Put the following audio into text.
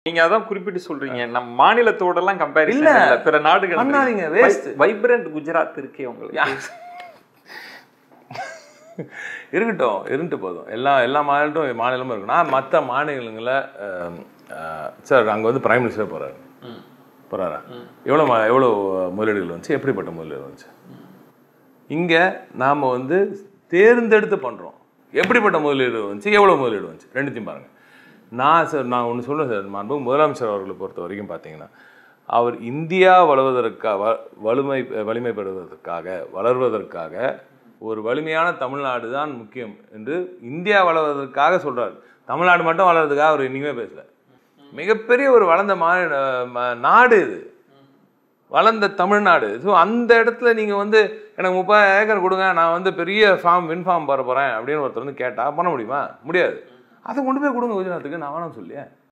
நீங்க அதான் குறிப்பிட்டு சொல்றீங்க நம்ம மாநிலத்தோட எல்லாம் கம்பேரிசன் இல்ல. இல்ல பிற நாடுகள் பண்ணாதீங்க, waste. வைப்ரண்ட் குஜராத் இருக்கே உங்களுக்கு இருக்கட்டும் இருந்துட்டு போதும் எல்லா எல்லா மாநிலட்டும் மாநிலமும் இருக்கும் நான் மற்ற மாநிலங்களில் சார் அங்கே வந்து பிரைம் மினிஸ்டர் போகிறாரு போகிறாரா எவ்வளோ மா எவ்வளோ முதலீடுகள் வந்துச்சு எப்படிப்பட்ட முதலீடு வந்துச்சு இங்கே நாம் வந்து தேர்ந்தெடுத்து பண்ணுறோம் எப்படிப்பட்ட முதலீடு வந்துச்சு எவ்வளோ முதலீடு வந்துச்சு ரெண்டுத்தையும் பாருங்கள் நான் சார் நான் ஒன்று சொல்லுவேன் சார் மாண்பு முதலமைச்சர் அவர்களை பொறுத்த வரைக்கும் பார்த்தீங்கன்னா அவர் இந்தியா வளர்வதற்காக வ- வலிமை வலிமை பெறுவதற்காக வளர்வதற்காக ஒரு வலிமையான தமிழ்நாடு தான் முக்கியம் என்று இந்தியா வளர்வதற்காக சொல்றாரு தமிழ்நாடு மட்டும் வளர்றதுக்காக அவர் இனிமே பேசல மிகப்பெரிய ஒரு வளர்ந்த மாநில ம- நாடு இது வளர்ந்த தமிழ்நாடு ஸோ அந்த இடத்துல நீங்கள் வந்து எனக்கு முப்பது ஏக்கர் கொடுங்க நான் வந்து பெரிய ஃபார்ம் வின் ஃபார்ம் போற போகிறேன் அப்படின்னு ஒருத்தர் வந்து கேட்டால் பண்ண முடியுமா முடியாது அதை கொண்டு போய் கொடுங்க குஜராத்துக்கு நான் வேணாம் சொல்லியே